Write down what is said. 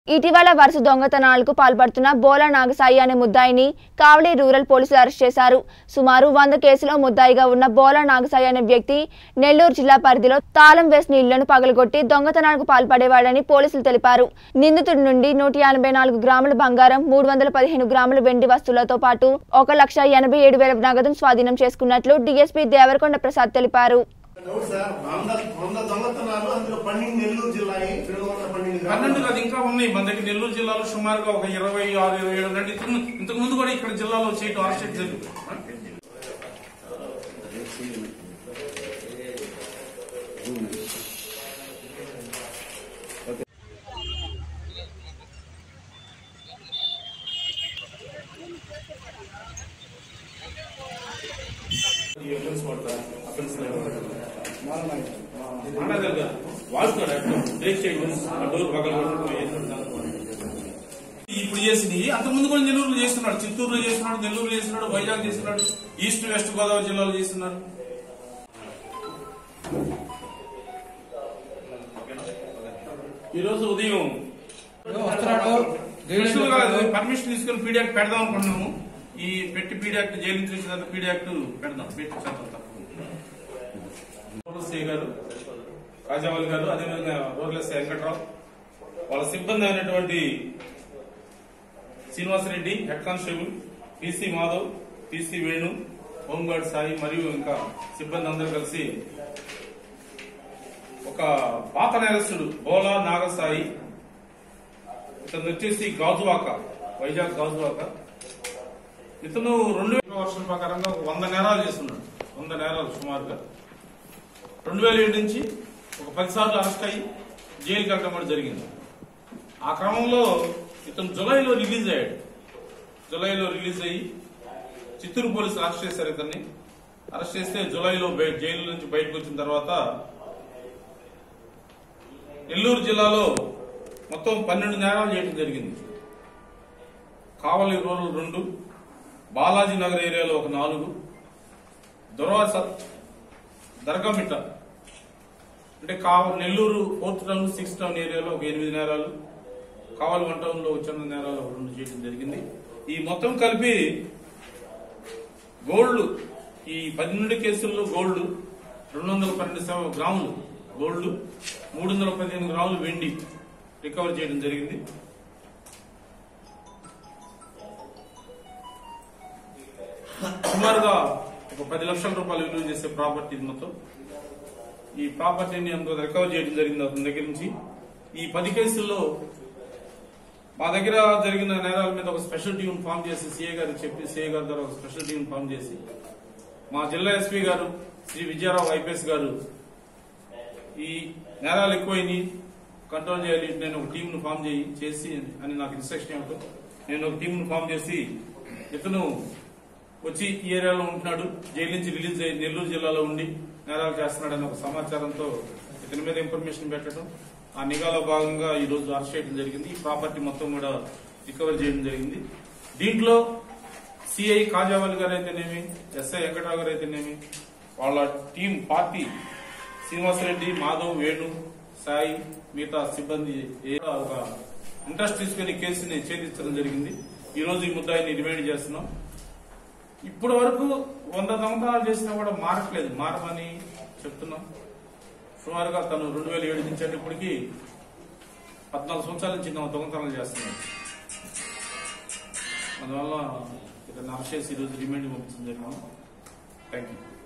ఇటీవల వరుస దొంగతనాలకు పాల్పడుతున్న బోలా నాగసాయి అనే ముద్దాయిని కావలి రూరల్ పోలీసులు అరెస్ట్ చేశారు సుమారు వంద కేసులో ముద్దాయిగా ఉన్న బోలా నాగసాయి అనే వ్యక్తి నెల్లూరు జిల్లా పరిధిలో తాళం వేసిన ఇళ్లను పగలగొట్టి దొంగతనాలకు పాల్పడేవాడని పోలీసులు తెలిపారు నిందితుడి నుండి నూట ఎనభై నాలుగు గ్రాముల బంగారం మూడు వందల పదిహేను గ్రాముల వెండి వస్తువులతో పాటు ఒక లక్ష ఎనభై ఏడు వేల నగదును స్వాధీనం చేసుకున్నట్లు డీఎస్పీ దేవరకొండ ప్రసాద్ తెలిపారు డౌట్ సార్ వంద వంద దొంగతనాలు అందులో పన్నెండు నెల్లూరు జిల్లా రెండు వందల పన్నెండు పన్నెండు గ్రామాలు. కాదు ఇంకా ఉన్నాయి మన దగ్గర నెల్లూరు జిల్లాలో సుమారుగా ఒక ఇరవై ఆరు ఇరవై ఏడు అంటే ఇంతకు ఇంతకు ముందు కూడా ఇక్కడ జిల్లాలో చేయటం అరెస్ట్ జరిగింది ఈ offence కొడతారు. offence లేదు. మాట్లాడగలగా వాడుతాడు అట్లా బ్రేక్ చేయడం ఆ డోర్ పగల ఇప్పుడు చేసింది అంతకుముందు కూడా నెల్లూరులో చేస్తున్నాడు చిత్తూరులో చేస్తున్నాడు నెల్లూరులో చేస్తున్నాడు వైజాగ్ చేస్తున్నాడు ఈస్ట్ వెస్ట్ గోదావరి జిల్లాలో చేస్తున్నాడు ఈ రోజు ఉదయం వస్తున్నాడు స్పెషల్ గా పర్మిషన్ తీసుకుని పీడియాక్ట్ పెడదాం అనుకున్నాము ఈ పెట్టి పీడియాక్ట్ జైలు నుంచి వచ్చిన తర్వాత పీడియాక్ట్ పెడదాం పెట్టి చేద్దాం తప్పకుండా రూరల్ సిఐ గారు రాజావళి గారు అదేవిధంగా రూరల్ ఎస్ఐ వెంకట్రావు వాళ్ళ సిబ్బంది అయినటువంటి Srinivasa Reddy head constable PC Madhav PC Venu home guard Sai మరియు ఇంకా సిబ్బంది అందరూ కలిసి ఒక పాత నేరస్తుడు బోలా నాగసాయి ఇతను వచ్చేసి గాజువాక వైజాగ్ గాజువాక ఇతను రెండు వేల వర్షం ప్రకారంగా ఒక వంద నేరాలు చేస్తున్నాడు వంద నేరాలు సుమారుగా రెండు వేల ఏడు నుంచి ఒక పది సార్లు అరెస్ట్ అయ్యి జైలుకి వెళ్ళడం కూడా జరిగింది ఆ క్రమంలో ఇతను జులైలో రిలీజ్ అయ్యాడు జులైలో రిలీజ్ అయ్యి చిత్తూరు పోలీసులు అరెస్ట్ చేశారు ఇతన్ని అరెస్ట్ చేస్తే జులైలో బయ- జైలు నుంచి బయటకు వచ్చిన తర్వాత నెల్లూరు జిల్లాలో మొత్తం పన్నెండు నేరాలు చేయడం జరిగింది కావలి రూరల్ రెండు బాలాజీ నగర్ ఏరియాలో ఒక నాలుగు దుర్వాస దర్గామిట్ట అంటే కావ Nellore fourth town sixth town ఏరియాలో ఒక ఎనిమిది నేరాలు కావలి వన్ టౌన్ లో చిన్న నేరాలు ఒక రెండు చేయడం జరిగింది ఈ మొత్తం కలిపి గోల్డ్ ఈ పన్నెండు కేసుల్లో గోల్డ్ రెండు వందల పన్నెండు శాతం గ్రాములు గోల్డ్ మూడు వందల పదిహేను గ్రాములు వెండి రికవర్ చేయడం జరిగింది సుమారుగా ఒక పది లక్షల రూపాయలు విలువ చేసే ప్రాపర్టీ ఇది మొత్తం ఈ ప్రాపర్టీని అంత రికవర్ చేయడం జరిగింది అతని దగ్గర నుంచి ఈ పది కేసుల్లో మా దగ్గర జరిగిన నేరాల మీద ఒక స్పెషల్ టీం ఫామ్ చేసి సీఏ గారికి చెప్పి సీఏ గారి ద్వారా ఒక స్పెషల్ టీం ఫామ్ చేసి మా జిల్లా ఎస్పీ గారు శ్రీ విజయరావు ఐపీఎస్ గారు ఈ నేరాలు ఎక్కువైనాయి కంట్రోల్ చేయాలి నేను ఒక టీంను ఫామ్ చేయి చేసి అని నాకు ఇన్స్ట్రక్షన్ ఇవ్వటం నేను ఒక టీంను ఫామ్ చేసి ఇతను వచ్చి ఈ ఏరియాలో ఉంటున్నాడు జైలు నుంచి రిలీజ్ అయ్యి నెల్లూరు జిల్లాలో ఉండి నేరాలు చేస్తున్నాడని ఒక సమాచారంతో ఇతని మీద ఇన్ఫర్మేషన్ పెట్టడం ఆ నిఘాలో భాగంగా ఈ రోజు అరెస్ట్ చేయడం జరిగింది ఈ ప్రాపర్టీ మొత్తం కూడా రికవర్ చేయడం జరిగింది దీంట్లో సిఐ కాజావల్ గారు అయితేనేమి ఎస్ఐ వెంకటరావు గారు అయితేనేమి వాళ్ళ టీం పార్టీ శ్రీనివాసరెడ్డి మాధవ్ వేణు సాయి మిగతా సిబ్బంది ఏ- ఒక ఇంట్రెస్ట్ తీసుకుని కేసుని ఛేదించడం జరిగింది ఈ రోజు ఈ ముద్దాయిని రిమైండ్ చేస్తున్నాం ఇప్పటి వరకు వంద దొంగతనాలు చేసినా కూడా మారట్లేదు మారమని చెప్తున్నాం సుమారుగా తను రెండు వేల ఏడు నుంచి అంటే ఇప్పటికి పద్నాలుగు సంవత్సరాల నుంచి నా దొంగతనాలు చేస్తున్నాడు అందువల్ల ఇతను అరెస్ట్ చేసి ఈరోజు రిమైండ్ పంపించడం జరిగింది థ్యాంక్ యూ